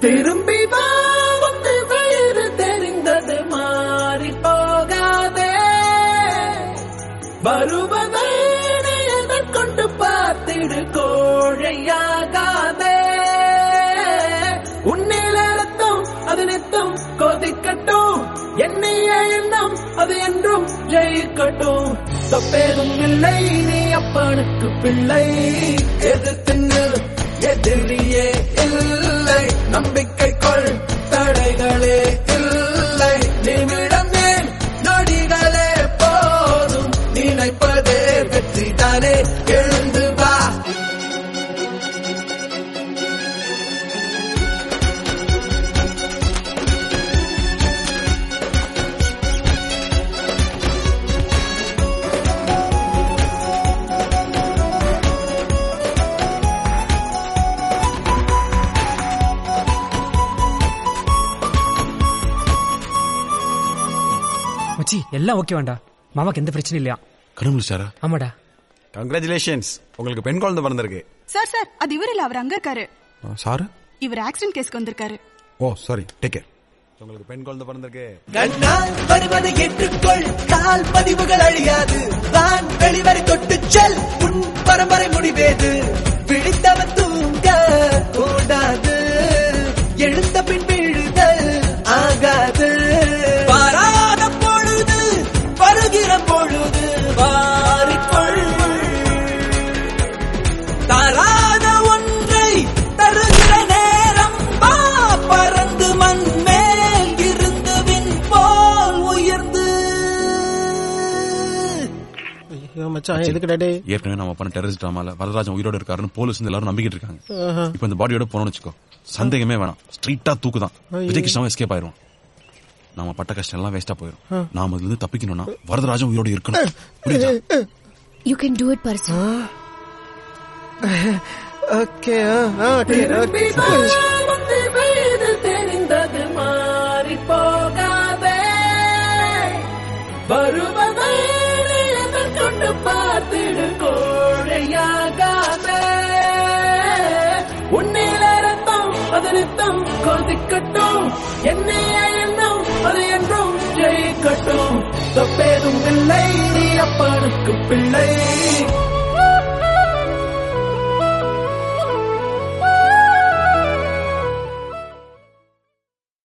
திரும்பி வா வந்து வயிறு தெரிந்தது மாறி போகாதே வருவதை நீ எதற்கொண்டு பார்த்திடு கோழையாகாதே உன்னில ரத்தம் அது நித்தம் கொதிக்கட்டும் எண்ணிய எண்ணம் அது என்றும் ஜெயிக்கட்டும் தப்பேதும் இல்லை நீ அப்பனுக்கு பிள்ளை எது தின்னு எதிரியே இல்லை நம்பிக்கை கொள் தடைகளே இல்லை நிமிடம் ஏன் நொடிகளே போதும் நினைப்பதே வெற்றி தானே எழுந்து வா மச்சி எல்லாம் ஓகே வேண்டா மாமாக்கு எந்த பிரச்சனையும் இல்லையா கடவுள் சாரா ஆமாடா கங்க்ராச்சுலேஷன்ஸ் உங்களுக்கு பெண் குழந்தை பிறந்திருக்கு சார் சார் அது இவர் இல்ல அவர் அங்க இருக்காரு சாரு இவர் ஆக்சிடென்ட் கேஸ்க்கு வந்திருக்காரு ஓ சாரி டேக் கேர் உங்களுக்கு பெண் குழந்தை பிறந்திருக்கு கண்ணால் வருவதை ஏற்றுக்கொள் கால் பதிவுகள் அழியாது வான் வெளிவரை தொட்டு செல் உன் பரம்பரை முடிவேது பிடித்தவன் தூங்க கூடாது எழுந்த பின் விழுதல் ஆகாது பாராத பொழுது வருகிற பொழுது வாரிக்கொள் தராத ஒன்றை தருகிற நேரம் வா பறந்து மண் மேல் இருந்து விண் போல் உயர்ந்து ஐயோ மச்சான் எதுக்குடா டேய் ஏற்கனவே நம்ம பண்ண டெரரிஸ்ட் ட்ராமால வரதராஜன் உயிரோட இருக்காருன்னு போலீஸ் வந்து எல்லாரும் நம்பிக்கிட்டு இருக்காங்க இப்போ இந்த பாடியோட போனோம்னு வச்சுக்கோ சந்தேகமே வேணாம் ஸ்ட்ரீட்டா தூக்குதான் விஜய் கிருஷ்ணாவும் எஸ்கேப் ஆயிரும் நாம பட்ட கஷ்டம் எல்லாம் வேஸ்டா போயிரும் நாம இதுல இருந்து தப்பிக்கணும்னா வரதராஜன் உயிரோட இருக்கணும் புரியுதா you can do it person okay okay திரும்பி வா, வந்து வீடு தெரிந்தது மாறி போகாதே வருவதை நீ எதற்கொண்டு பார்த்திடு கோழையாகாதே உன்னில ரத்தம் அது நித்தம் கொதிக்கட்டும் என்னைய